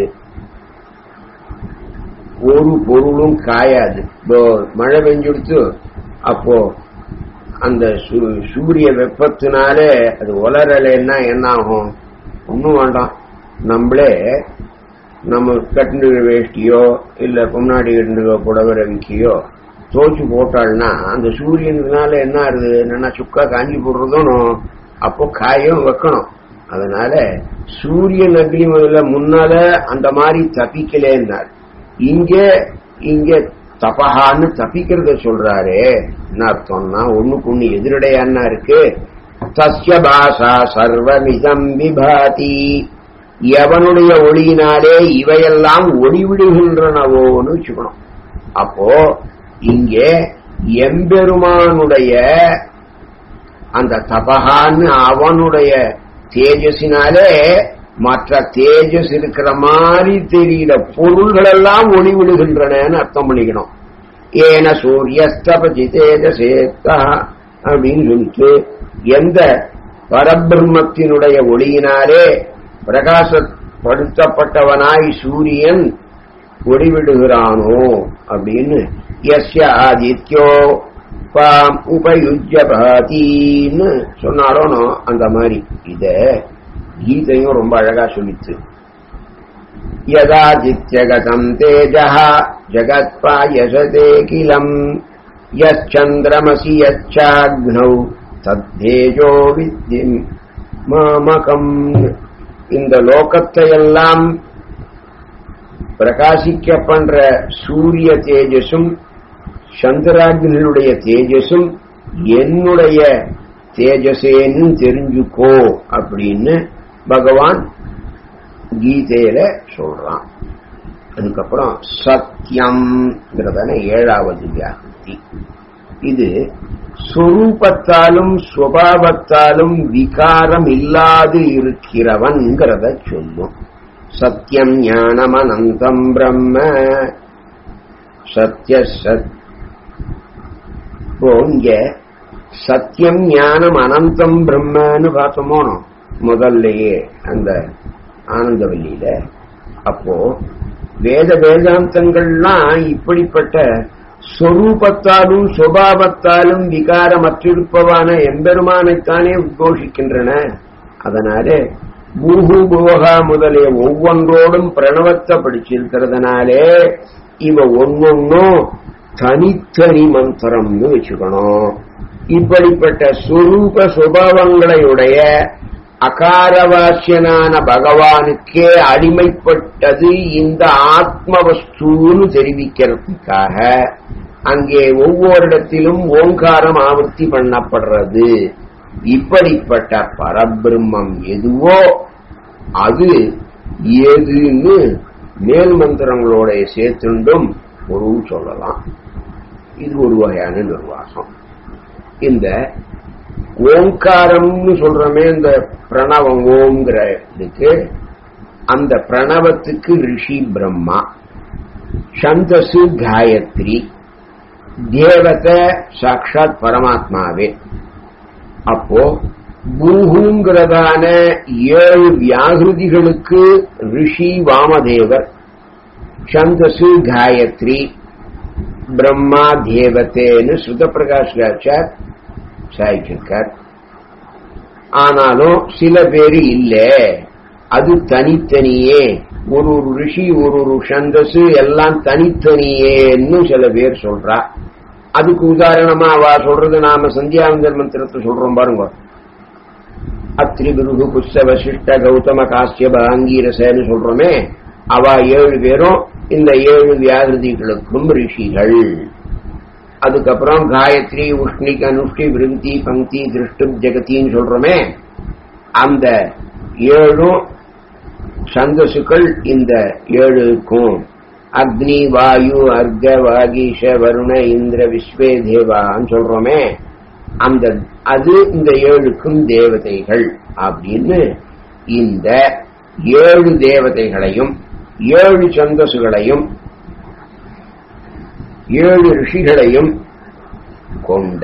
ஒரு பொருளும் காயாது இப்போ மழை பெஞ்சுடுத்து அப்போ அந்த சு- சூரிய வெப்பத்தினால அது உலரலைன்னா என்ன ஆகும் ஒன்றும் வேண்டாம் நம்மளே நம்ம கட்டு வேஷ்டியோ இல்ல பொன்னாடி கட்டு புடவை ரவிக்கையோ தோச்சு போட்டாள்னா அந்த சூரியனுக்குனால என்ன ஆகுது என்னன்னா சுக்கா காஞ்சி போடுறதும் அப்போ காயும் வைக்கணும் அதனால சூரியன் அக்னி முதல்ல முன்னால அந்த மாதிரி தப்பிக்கலேன்னார் இங்க இங்க தபஹான்னு தப்பிக்கிறத சொல்றாரே என்ன அர்த்தம்னா ஒண்ணுக்கு ஒண்ணு எதிரடையான்னா இருக்கு தஸ்ய பாசா சர்வமிதம் விபாதி எவனுடைய ஒளியினாலே இவையெல்லாம் ஒளிவிடுகின்றனவோன்னு வச்சுக்கணும் அப்போ இங்கே எம்பெருமானுடைய அந்த தபகான்னு அவனுடைய தேஜஸினாலே மற்ற தேஜஸ் இருக்கிற மாதிரி தெரியல பொருள்கள் எல்லாம் ஒளி விடுகின்றனன்னு அர்த்தம் பண்ணிக்கணும் ஏன சூரியஸ்தபதி தேஜசேத்தா அப்படின்னு சொல்லிட்டு எந்த பரபிரம்மத்தினுடைய ஒளியினாலே பிரகாசப்படுத்தப்பட்டவனாய் சூரியன் ஒளிவிடுகிறானோ அப்படின்னு எஸ்ய ஆதித்யோ பாம் உபயுஜ்ய பாதின்னு சொன்னாலும் அந்த மாதிரி இத கீதையும் ரொம்ப அழகா சொல்லிச்சு யதாதித்யகதம் தேஜः ஜகத்பாயசதே கிலம் யச்சந்திரமசி யச்சாக்னௌ தத்தேஜோ வித்தி மாமகம் இந்த லோகத்தையெல்லாம் பிரகாசிக்க பண்ற சூரிய தேஜஸும் சந்திராக்னியுடைய தேஜஸும் என்னுடைய தேஜசேன்னு தெரிஞ்சுக்கோ அப்படின்னு பகவான் கீதையில சொல்றான் அதுக்கப்புறம் சத்தியம்ங்கிறதான ஏழாவது வியாகுதி இது சொரூபத்தாலும் சுவாவத்தாலும் விகாரம் இல்லாது இருக்கிறவன்கிறத சொல்லும் சத்தியம் ஞானம் அனந்தம் பிரம்ம சத்திய சத் இப்போ இங்க சத்தியம் ஞானம் அனந்தம் பிரம்மன்னு பார்த்தோமோ முதல்லயே அந்த ஆனந்தவல்லியில அப்போ வேத வேதாந்தங்கள்லாம் இப்படிப்பட்ட சொரூபத்தாலும் சுபாவத்தாலும் விகாரமற்றிருப்பவான எம்பெருமானைத்தானே உத்கோஷிக்கின்றன அதனாலே பூஹு புவகா முதலிய ஒவ்வொன்றோடும் பிரணவத்தை படிச்சிருக்கிறதுனாலே இவ ஒன்னொன்னும் தனித்தனி மந்திரம்னு வச்சுக்கணும் இப்படிப்பட்ட சுரூப சுபாவங்களையுடைய அகாரவாசியனான பகவானுக்கே அடிமைப்பட்டது இந்த ஆத்மவஸ்துன்னு தெரிவிக்கிறதுக்காக அங்கே ஒவ்வொரு இடத்திலும் ஓங்காரம் ஆவர்த்தி பண்ணப்படுறது இப்படிப்பட்ட பரபிரம்மம் எதுவோ அது ஏதுன்னு மேல் மந்திரங்களோட சேர்த்துண்டும் பொருள் சொல்லலாம் இது ஒரு வகையான நிர்வாகம் இந்த ஓங்காரம்னு சொல்றோமே இந்த பிரணவம் ஓம்ங்கிற இதுக்கு அந்த பிரணவத்துக்கு ரிஷி பிரம்மா சந்தசு காயத்ரி தேவதை சாட்சாத் பரமாத்மாவே அப்போ பூஹுங்கிறதான ஏழு வியாகிருதிகளுக்கு ரிஷி வாமதேவர் சந்தசு காயத்ரி பிரம்மா தேவதேன்னு சுத பிரகாஷ்காச்சார் சாய்ச்சிருக்கார் ஆனாலும் சில பேரு இல்ல அது தனித்தனியே ஒரு ஒரு ரிஷி ஒரு ஒரு சந்தசு எல்லாம் தனித்தனியேன்னு சில பேர் சொல்றா அதுக்கு உதாரணமா அவ சொல்றது நாம சந்தியாவந்தர் மந்திரத்தை சொல்றோம் பாருங்க அத்ரி குரு குஸ்ஸ வசிஷ்ட கௌதம காசியப ஆங்கீரசன்னு சொல்றோமே அவ ஏழு பேரும் இந்த ஏழு வியாகிருதிகளுக்கும் ரிஷிகள் அதுக்கப்புறம் காயத்ரி உஷ்ணிக் அனுஷ்டி விருந்தி பங்கி திருஷ்டு ஜெகத்தின்னு சொல்றோமே அந்த ஏழும் சந்தசுக்கள் இந்த ஏழுக்கும் அக்னி வாயு அர்க்க வாகீஷ வருண இந்திர விஸ்வே தேவான்னு சொல்றோமே அந்த அது இந்த ஏழுக்கும் தேவதைகள் அப்படின்னு இந்த ஏழு தேவதைகளையும் ஏழு சந்தசுகளையும் ஏழு ரிஷிகளையும் கொண்ட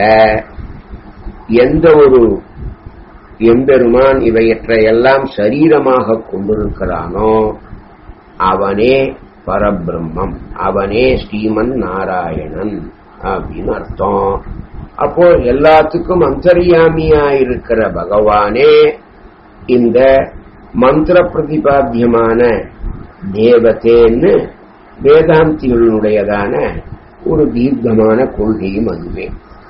எந்த ஒரு எம்பெருமான் இவையற்றை எல்லாம் சரீரமாக கொண்டிருக்கிறானோ அவனே பரபிரம்மம் அவனே ஸ்ரீமன் நாராயணன் அப்படின்னு அர்த்தம் அப்போ எல்லாத்துக்கும் அந்தர்யாமியா இருக்கிற பகவானே இந்த மந்திர பிரதிபாத்தியமான தேவதேன்னு வேதாந்திகளுடையதான ஒரு தீர்க்கமான கொள்கையும் அதுவே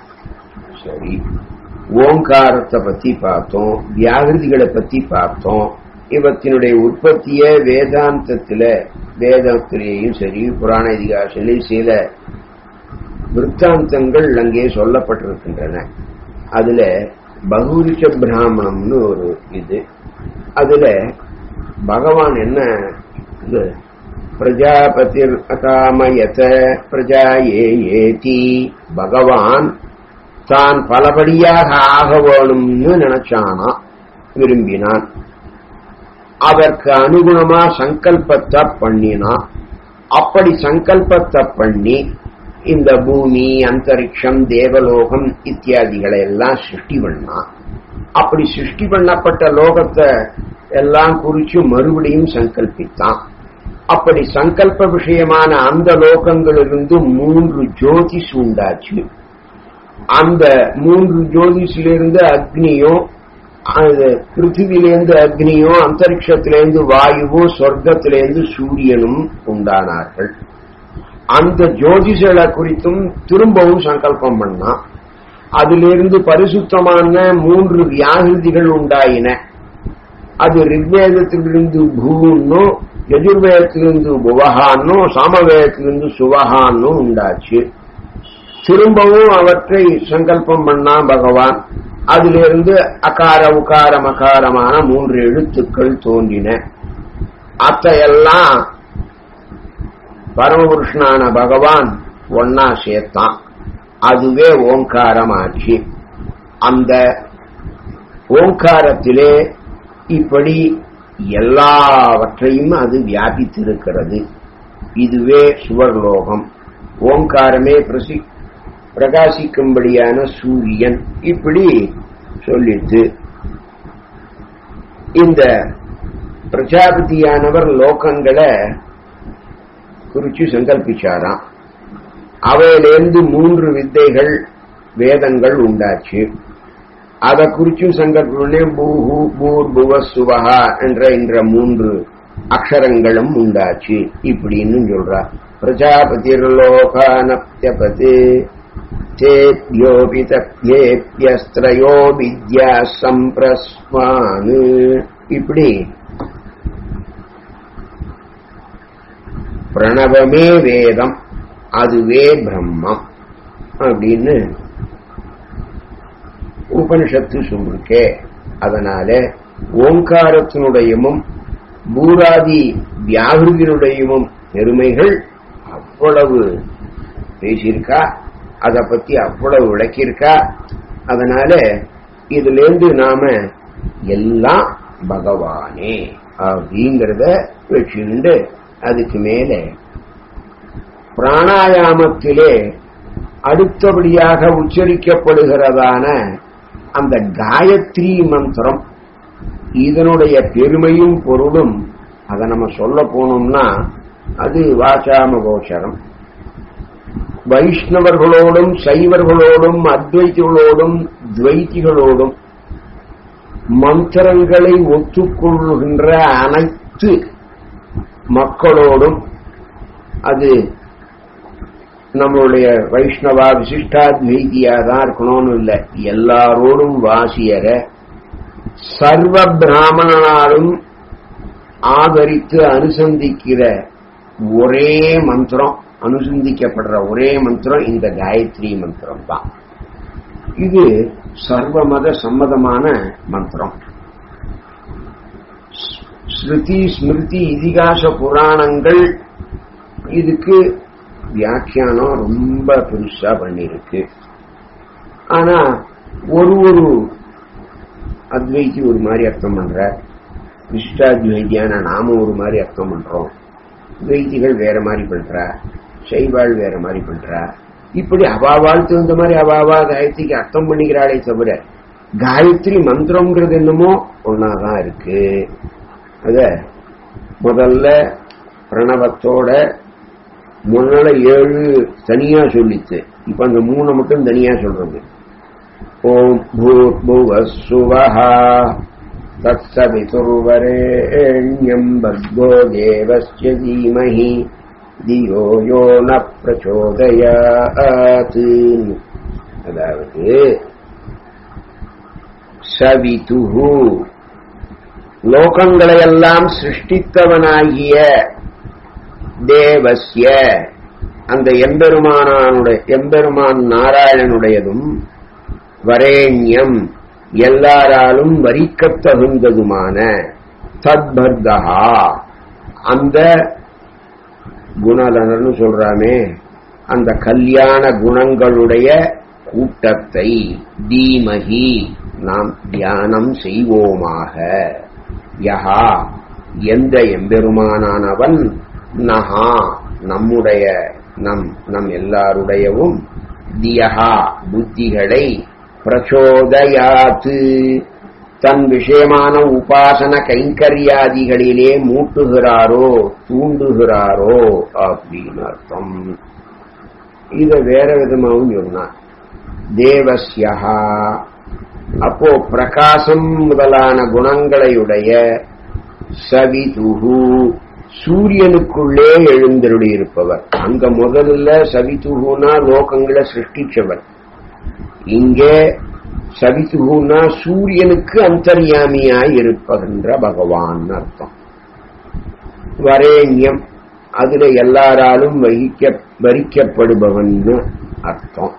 சரி ஓங்காரத்தை பத்தி பார்த்தோம் வியாகிருதிகளை பத்தி பார்த்தோம் இவத்தினுடைய உற்பத்திய வேதாந்தத்துல வேதத்திலேயும் சரி புராண இதிகாசிலையும் சில விற்த்தாந்தங்கள் அங்கே சொல்லப்பட்டிருக்கின்றன அதுல பகுரிச்ச பிராமணம்னு ஒரு இது அதுல பகவான் என்ன இது பிரஜாபதிர் அகாமயத பிரஜா ஏ ஏதி பகவான் தான் பலபடியாக ஆக வேணும்னு நினைச்சானா விரும்பினான் அதற்கு அனுகுணமா சங்கல்பத்தை பண்ணினான் அப்படி சங்கல்பத்தை பண்ணி இந்த பூமி அந்தரிக்ஷம் தேவலோகம் இத்தியாதிகளை எல்லாம் சிருஷ்டி பண்ணான் அப்படி சிருஷ்டி பண்ணப்பட்ட லோகத்தை எல்லாம் குறிச்சு மறுபடியும் சங்கல்பித்தான் அப்படி சங்கல்ப விஷயமான அந்த லோகங்களிலிருந்து மூன்று ஜோதிஷ் உண்டாச்சு அந்த மூன்று ஜோதிஷிலிருந்து அக்னியும் அது பிருத்திவிலேருந்து அக்னியும் அந்தரிக்ஷத்திலேருந்து வாயுவும் சொர்க்கத்திலேருந்து சூரியனும் உண்டானார்கள் அந்த ஜோதிஷலை குறித்தும் திரும்பவும் சங்கல்பம் பண்ணான் அதிலிருந்து பரிசுத்தமான மூன்று வியாகிருதிகள் உண்டாயின அது ரிக்வேதத்திலிருந்து பூன்னும் எதிர்வேதத்திலிருந்து புவகான்னும் சாமவேதத்திலிருந்து சுவகான்னும் உண்டாச்சு திரும்பவும் அவற்றை சங்கல்பம் பண்ணா பகவான் அதிலிருந்து அகார உகார மகாரமான மூன்று எழுத்துக்கள் தோன்றின அத்தையெல்லாம் பரமபுருஷனான பகவான் ஒன்னா சேர்த்தான் அதுவே ஓங்காரமாச்சு அந்த ஓங்காரத்திலே இப்படி எல்லாவற்றையும் அது வியாபித்திருக்கிறது இதுவே சுவர்லோகம் ஓங்காரமே பிரசி பிரகாசிக்கும்படியான சூரியன் இப்படி சொல்லிட்டு இந்த பிரஜாபதியானவர் லோகங்களை குறிச்சு சங்கல்பிச்சாராம் அவையிலிருந்து மூன்று வித்தைகள் வேதங்கள் உண்டாச்சு அதை குறிச்சும் சங்கல்பே பூஹு பூர் புவ சுவஹா என்ற என்ற மூன்று அக்ஷரங்களும் உண்டாச்சு இப்படின்னு சொல்றா பிரஜாபதிர்லோகானப்தியபதி தேப்யோபி தப்யேப்யஸ்திரயோ வித்யா சம்பிரஸ்வானு இப்படி பிரணவமே வேதம் அதுவே பிரம்மம் அப்படின்னு உபனிஷத்து சொல்லிருக்கே அதனால ஓங்காரத்தினுடையமும் பூராதி வியாகிருதினுடையமும் பெருமைகள் அவ்வளவு பேசியிருக்கா அதை பத்தி அவ்வளவு விளக்கியிருக்கா அதனால இதுல இருந்து நாம எல்லாம் பகவானே அப்படிங்கிறத வச்சுண்டு அதுக்கு மேலே பிராணாயாமத்திலே அடுத்தபடியாக உச்சரிக்கப்படுகிறதான அந்த காயத்ரி மந்திரம் இதனுடைய பெருமையும் பொருளும் அதை நம்ம சொல்ல போனோம்னா அது வாசாம கோச்சரம் வைஷ்ணவர்களோடும் சைவர்களோடும் அத்வைத்திகளோடும் துவைத்திகளோடும் மந்திரங்களை ஒத்துக்கொள்கின்ற அனைத்து மக்களோடும் அது நம்மளுடைய வைஷ்ணவா விசிஷ்டாத்வைத்தியா தான் இருக்கணும்னு இல்லை எல்லாரோடும் வாசியற சர்வ பிராமணனாலும் ஆதரித்து அனுசந்திக்கிற ஒரே மந்திரம் அனுசந்திக்கப்படுற ஒரே மந்திரம் இந்த காயத்ரி மந்திரம் தான் இது சர்வமத சம்மதமான மந்திரம் ஸ்ருதி ஸ்மிருதி இதிகாச புராணங்கள் இதுக்கு வியாக்கியானம் ரொம்ப பெருசா பண்ணிருக்கு ஆனா ஒரு ஒரு அத்வைத்தி ஒரு மாதிரி அர்த்தம் பண்ற விசிஷ்டாத்வைத்தியான நாம ஒரு மாதிரி அர்த்தம் பண்றோம் துவைத்திகள் வேற மாதிரி பண்றா சைவாள் வேற மாதிரி பண்றா இப்படி அவாவால் தகுந்த மாதிரி அவாவா காயத்ரிக்கு அர்த்தம் பண்ணிக்கிறாளே தவிர காயத்ரி மந்திரம்ங்கிறது என்னமோ ஒன்னாதான் இருக்கு அத முதல்ல பிரணவத்தோட முன்னால ஏழு தனியா சொல்லிச்சு இப்ப அந்த மூணு மட்டும் தனியா சொல்றது ஓம் பூர் புவ சுவஹா தத்சவிதுர்வரேண்யம் பர்கோ தேவஸ்ய தீமஹி தியோ யோ ந பிரச்சோதயாத் அதாவது சவிதுஹு லோகங்களையெல்லாம் சிருஷ்டித்தவனாகிய தேவஸ்ய அந்த எம்பெருமானானுடைய எம்பெருமான் நாராயணனுடையதும் வரேண்யம் எல்லாராலும் வரிக்கத் தகுந்ததுமான தத்பர்தா அந்த குணலனர்னு சொல்றாமே அந்த கல்யாண குணங்களுடைய கூட்டத்தை தீமகி நாம் தியானம் செய்வோமாக யஹா எந்த எம்பெருமானானவன் நகா நம்முடைய நம் நம் எல்லாருடையவும் தியகா புத்திகளை பிரச்சோதயாத்து தன் விஷயமான உபாசன கைங்கரியாதிகளிலே மூட்டுகிறாரோ தூண்டுகிறாரோ அப்படின்னு அர்த்தம் இத வேற விதமாகவும் சொன்னார் தேவஸ்யா அப்போ பிரகாசம் முதலான குணங்களையுடைய சவிதுகு சூரியனுக்குள்ளே எழுந்தருளி இருப்பவர் அங்க முதல்ல சவிதுகுனா லோகங்களை சிருஷ்டிச்சவர் இங்கே சவிதுகுனா சூரியனுக்கு அந்தர்யாமியாய் இருப்பகின்ற பகவான் அர்த்தம் வரேண்யம் அதுல எல்லாராலும் வகிக்க வரிக்கப்படுபவன் அர்த்தம்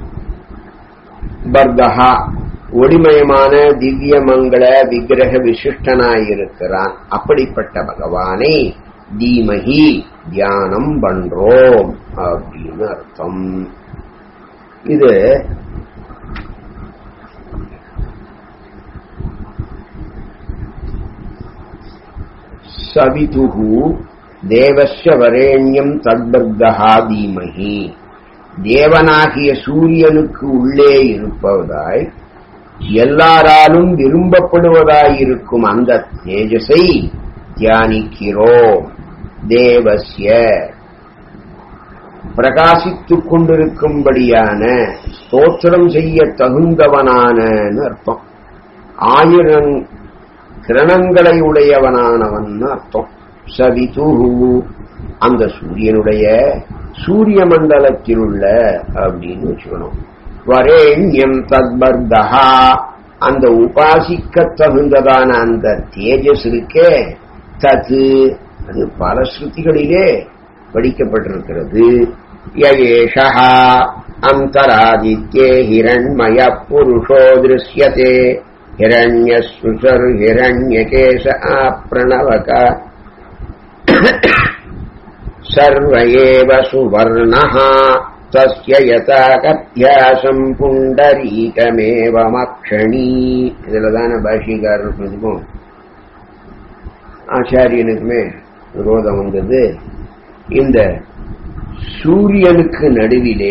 பர்தஹா ஒளிமயமான திவ்ய மங்கள விக்கிரக விசிஷ்டனாயிருக்கிறான் அப்படிப்பட்ட பகவானை தீமகி தியானம் பண்றோம் அப்படின்னு அர்த்தம் இது சவிதுகு தேவஸ்ய வரேண்யம் தத்பர்தா தீமகி தேவனாகிய சூரியனுக்கு உள்ளே இருப்பதாய் எல்லாராலும் விரும்பப்படுவதாயிருக்கும் அந்த தேஜஸை தியானிக்கிறோம் தேவசிய பிரகாசித்துக் கொண்டிருக்கும்படியான ஸ்தோத்திரம் செய்ய தகுந்தவனான அர்த்தம் ஆயிரம் கிரணங்களை உடையவனானவன் அர்த்தம் சவிதுகு அந்த சூரியனுடைய சூரிய மண்டலத்தில் உள்ள அப்படின்னு வச்சுக்கணும் வரேண்யம் தத்பர்தா அந்த உபாசிக்க தகுந்ததான அந்த தேஜஸ் இருக்கே தது அது பல ஸ்ருதிகளிலே படிக்கப்பட்டிருக்கிறது யேஷா அந்தராதித்யே ஹிரண்மய புருஷோ திருஷ்யதே ஹிரண்யஸ்ருசர் ஹிரண்யகேச ஆப்ரணவக सर्व एव सुवर्णः तस्य यथा कथ्यासम् पुण्डरीकमेवमक्षणी இதுலதான பாஷிகாரர் இருக்கும் ஆச்சாரியனுக்குமே விரோதம் வந்தது இந்த சூரியனுக்கு நடுவிலே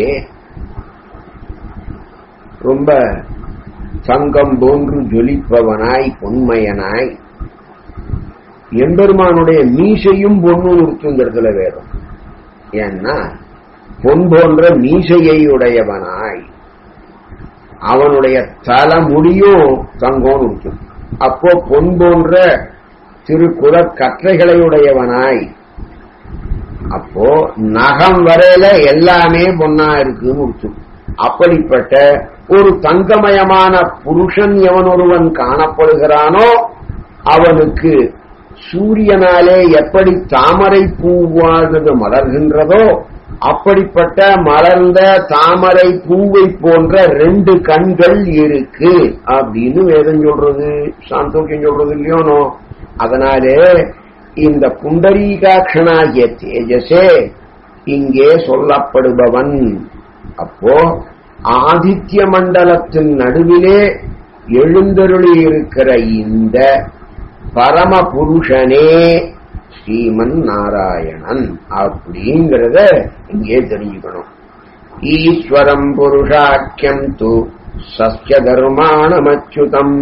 ரொம்ப தங்கம் போன்று ஜொலிப்பவனாய் பொன்மையனாய் எம்பெருமானுடைய மீசையும் பொண்ணு இருக்குங்கிறதுல வேறும் ஏன்னா பொன் போன்ற மீசையை உடையவனாய் அவனுடைய தலைமுடியும் தங்கம் இருக்கும் அப்போ பொன் போன்ற திருக்குல கற்றைகளை உடையவனாய் அப்போ நகம் வரையில எல்லாமே பொன்னா இருக்குன்னு இருக்கும் அப்படிப்பட்ட ஒரு தங்கமயமான புருஷன் எவன் ஒருவன் காணப்படுகிறானோ அவனுக்கு சூரியனாலே எப்படி தாமரை பூவானது மலர்கின்றதோ அப்படிப்பட்ட மலர்ந்த தாமரை பூவை போன்ற ரெண்டு கண்கள் இருக்கு அப்படின்னு வேதம் சொல்றது சாந்தோக்கியம் சொல்றது இல்லையோனோ அதனாலே இந்த புண்டரீகாட்சனாகிய தேஜசே இங்கே சொல்லப்படுபவன் அப்போ ஆதித்ய மண்டலத்தின் நடுவிலே எழுந்தருளி இருக்கிற இந்த பரம புருஷனே ஸ்ரீமன் நாராயணன் அப்படிங்கிறத இங்கே தெரிஞ்சுக்கணும் ஈஸ்வரம் புருஷாக்கியம் து சஸ்ய தர்மாணமச்சுதம்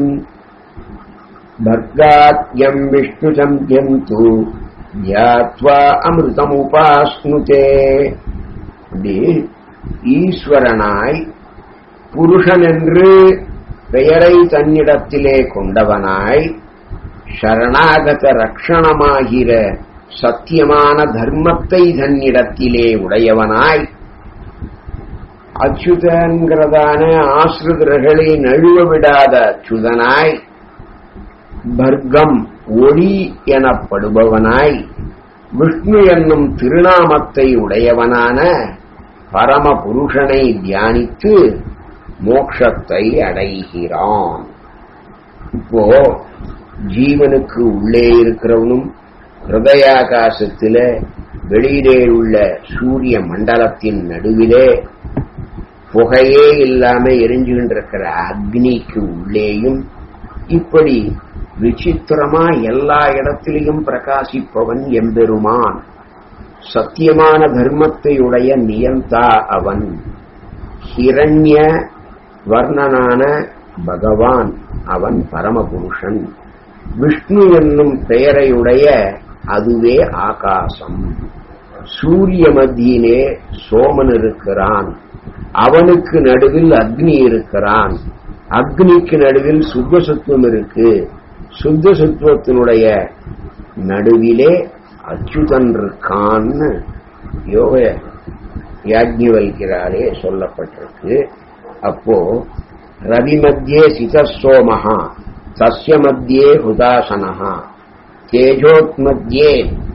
भर्गात्यम् विष्णुचन्द्यम् तु ध्यात्वा அமிர்தமுபாஸ்னுதே அப்படி ஈஸ்வரனாய் புருஷன் என்று பெயரை தன்னிடத்திலே கொண்டவனாய் சரணாகத ரக்ஷணமாகிற சத்தியமான தர்மத்தை தன்னிடத்திலே உடையவனாய் அச்சுதன்கிறதான ஆசிரிதர்களை நழுவ விடாத அச்சுதனாய் பர்க்கம் ஒளி எனப்படுபவனாய் விஷ்ணு என்னும் திருநாமத்தை உடையவனான பரம புருஷனை தியானித்து மோட்சத்தை அடைகிறான் இப்போ ஜீவனுக்கு உள்ளே இருக்கிறவனும் ஹிருதயாகாசத்தில வெளியிலே உள்ள சூரிய மண்டலத்தின் நடுவிலே புகையே இல்லாம எரிஞ்சுகின்ற இருக்கிற அக்னிக்கு உள்ளேயும் இப்படி விசித்திரமா எல்லா இடத்திலையும் பிரகாசிப்பவன் எம்பெருமான் சத்தியமான தர்மத்தை உடைய நியந்தா அவன் ஹிரண்ய வர்ணனான பகவான் அவன் பரமபுருஷன் விஷ்ணு என்னும் பெயரையுடைய அதுவே ஆகாசம் சூரிய மத்தியிலே சோமன் இருக்கிறான் அவனுக்கு நடுவில் அக்னி இருக்கிறான் அக்னிக்கு நடுவில் சுத்த சத்துவம் இருக்கு சுத்த சத்துவத்தினுடைய நடுவிலே அச்சுதன் இருக்கான்னு யோக யாஜ்ஞி வைக்கிறாரே சொல்லப்பட்டிருக்கு அப்போ ரவி மத்தியே சிதசோமஹா தஸ்ய மத்தியே ஹுதாசனஹா தேஜோத் மத்தியே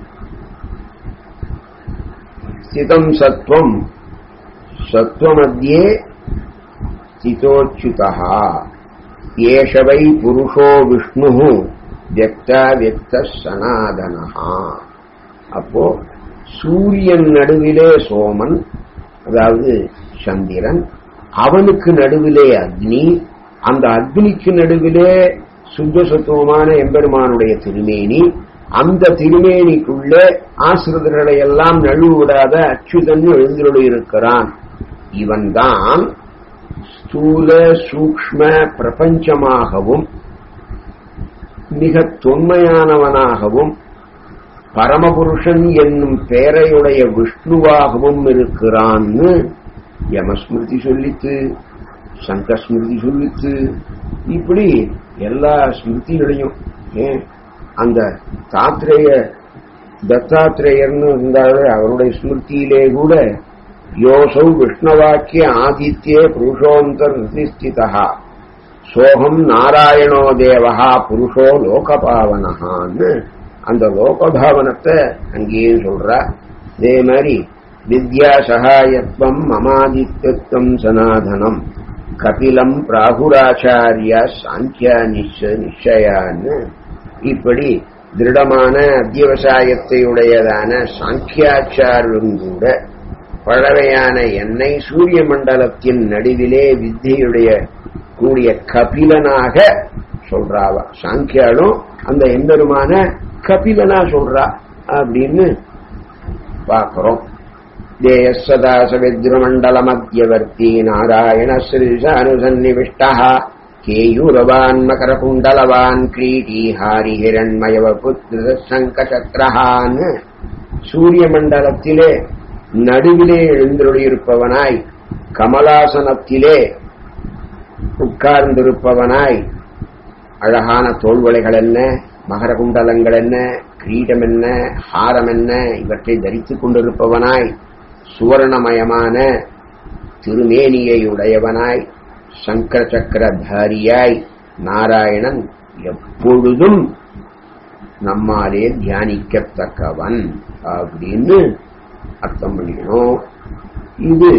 ஸ்திதம் சத்வம் சத்வமத்தியே ஸ்திதோச்சுதா ஏஷ வை புருஷோ விஷ்ணு வியக்தா வியக்த சனாதனஹா அப்போ சூரியன் நடுவிலே சோமன் அதாவது சந்திரன் அவனுக்கு நடுவிலே அக்னி அந்த அக்னிக்கு நடுவிலே சுத்த சத்துவமான எம்பெருமானுடைய திருமேனி அந்த திருமேனிக்குள்ளே ஆசிரியர்களை எல்லாம் நழுவிடாத அச்சுதன் எழுந்தருளி இருக்கிறான் இவன்தான் ஸ்தூல சூக்ம பிரபஞ்சமாகவும் மிக தொன்மையானவனாகவும் பரமபுருஷன் என்னும் பெயரையுடைய விஷ்ணுவாகவும் இருக்கிறான்னு யமஸ்மிருதி சொல்லித்து சங்கஸ்மிருதி சொல்லித்து இப்படி எல்லா ஸ்மிருதிகளையும் ஏன் அந்த தாத்ரேய தத்தாத்திரேயர்னு இருந்தாரு அவருடைய ஸ்மிருதியிலே கூட யோசௌ விஷ்ணவாக்கிய ஆதித்யே புருஷோந்தர் நிதிஷ்டிதா சோகம் நாராயணோ தேவஹா புருஷோ லோகபாவனஹான்னு அந்த லோகபாவனத்தை அங்கேயும் சொல்றா இதே மாதிரி வித்யா சகாயத்வம் மமாதித்யத்வம் சனாதனம் கபிலம் பிராகுராச்சாரிய சாங்கியா நிச்ச நிச்சயான்னு இப்படி திருடமான அத்தியவசாயத்தை உடையதான சாங்கியாச்சாரும் கூட பழவையான என்னை சூரிய மண்டலத்தின் நடுவிலே வித்தியுடைய கூடிய கபிலனாக சொல்றாவா சாங்கியாலும் அந்த எம்பெருமான கபிலனா சொல்றா அப்படின்னு பார்க்கிறோம் தேயசதாசவித்ருமண்டல மத்தியவர்த்தி நாராயண ஸ்ரீசானுசன்னிவிஷ்டா கேயூரவான் மகரகுண்டலவான் கிரீட்டி ஹாரி ஹிரண்மயவ புத்திர சங்கசக்கரஹான்னு சூரிய மண்டலத்திலே நடுவிலே எழுந்தருளியிருப்பவனாய் கமலாசனத்திலே உட்கார்ந்திருப்பவனாய் அழகான தோள்வளைகள் என்ன மகர குண்டலங்கள் என்ன கிரீடம் என்ன ஹாரம் என்ன இவற்றை தரித்துக் கொண்டிருப்பவனாய் சுவர்ணமயமான திருமேனியை உடையவனாய் சங்கர சக்கரதாரியாய் நாராயணன் எப்பொழுதும் நம்மாலே தியானிக்கத்தக்கவன் அப்படின்னு அர்த்தம் பண்ணிக்கணும் இது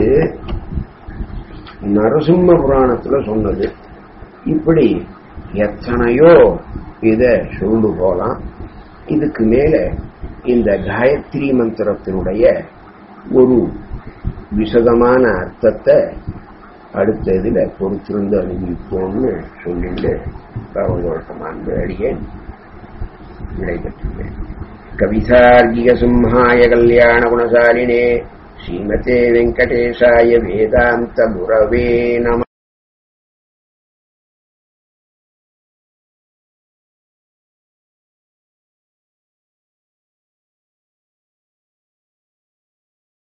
நரசிம்ம புராணத்துல சொன்னது இப்படி எத்தனையோ இத சொல்லு போலாம் இதுக்கு மேல இந்த காயத்ரி மந்திரத்தினுடைய ஒரு விசதமான அர்த்தத்தை அடுத்த இதுல பொறுத்திருந்து அனுபவிப்போம்னு சொல்லிட்டு பகவதோட்டமான அடியேன் விடைபெற்றுள்ளேன் கவிசார்கிக சிம்ஹாய கல்யாண குணசாலினே ஸ்ரீமதே வெங்கடேஷாய வேதாந்த குரவே நம